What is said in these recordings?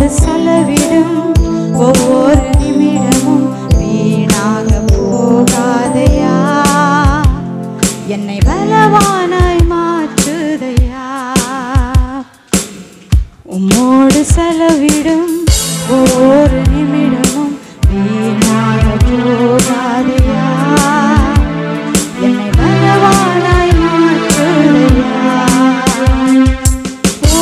செலவிடும் ஒவ்வொரு நிமிடமும் வீணாக போகாதையா என்னை பலவானாய் மாற்றுதையா உம்மோடு செலவிடும் ஒவ்வொரு நிமிடமும் வீணாக போகாதையா என்னை பலவானாய் மாற்றுதையா ஓ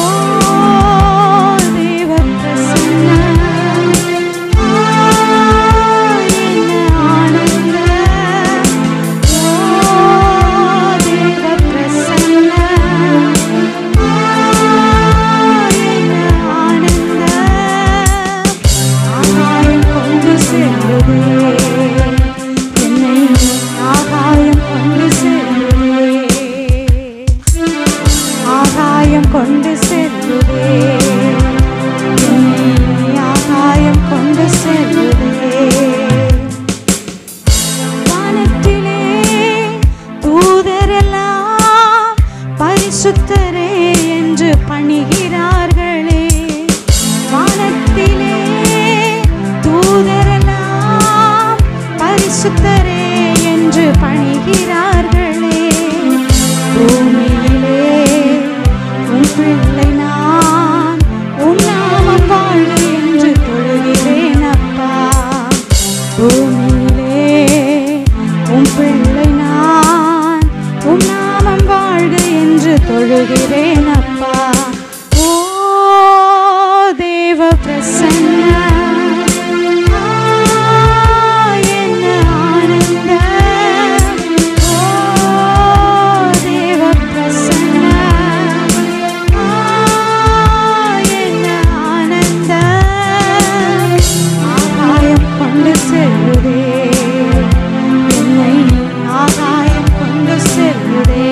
தேவ பிரசன்னம் ஆ, என்ன ஆனந்தம் ஓ தேவ பிரசன்னம் ஆகாயம் கொண்டு செல்லுதே என்னை ஆகாயம் கொண்டு செல்லுதே ஆகாயம் கொண்டு செல்லுதே என்னை ஆகாயம் கொண்டு செல்லுதே வானத்திலே தூதரெல்லாம் பரிசுத்தரே என்று பணிகிறார்களே வானத்திலே தூதரெல்லாம் பரிசுத்தரே என்று பணிகிறார்களே பூமியிலே உன் பிள்ளை நான் உன் நாமம் வாழ்க என்று தொழுகிறேன் அப்பா பூமியிலே உன் பிள்ளை நான் உன் நாமம் வாழ்க என்று தொழுகிறேன் அப்பா ஓ தேவ பிரசன்ன என்ன ஆனந்தம் ஓ தேவ பிரசன்ன என்ன ஆனந்தம் ஆகாயம் கொண்டு செல்லுதே என்னை ஆகாயம் கொண்டு செல்லுதே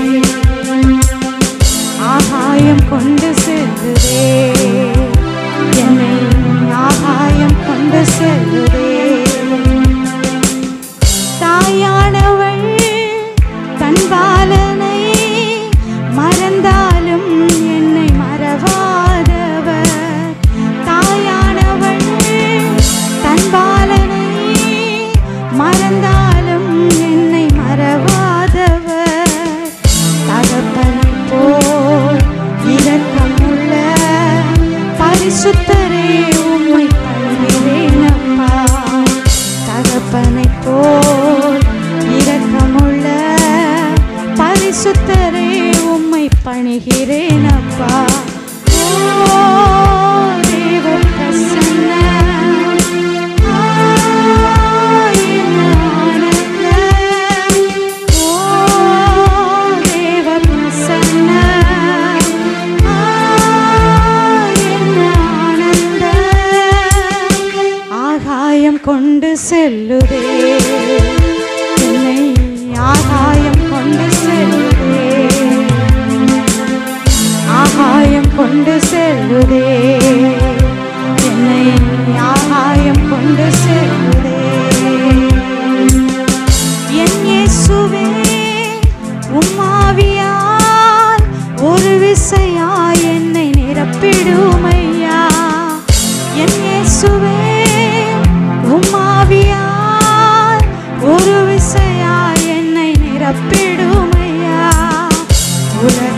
ஆகாயம் கொண்டு செல்லுதே என்னை ஆகாயம் கொண்டு செல்லுதே தாயானவள் தன் பாலனை மறந்தாலும் என்னை மறவாதவர் தாயானவள் தன் பாலனை மறந்தாலும் என்னை மறவாதவர் தகப்பனை போல் இரக்கமுள்ள பரிசுத்தரே உம்மை பணிகிறேன் அப்பா தகப்பனை போல் இரக்கமுள்ள பரிசுத்தரே உம்மை பணிகிறேன் அப்பா ஓ தேவ பிரசன்ன ஆ, என்ன ஆனந்தம். ஓ தேவ பிரசன்ன ஆ, என்ன ஆனந்தம். ஆகாயம் கொண்டு செல்லுதே என்னை ஆகாயம் கொண்டு செல்லுதே ஆகாயம் கொண்டு செல்லுதே என்னை ஆகாயம் கொண்டு செல்லுதே என் இயேசுவே உம்மாவியால் ஒரு விசையா என்னை நிரப்பிடுமையா என் இயேசுவே உம்மாவியால் ஒரு விசையா என்னை நிரப்பிடுமையா உலக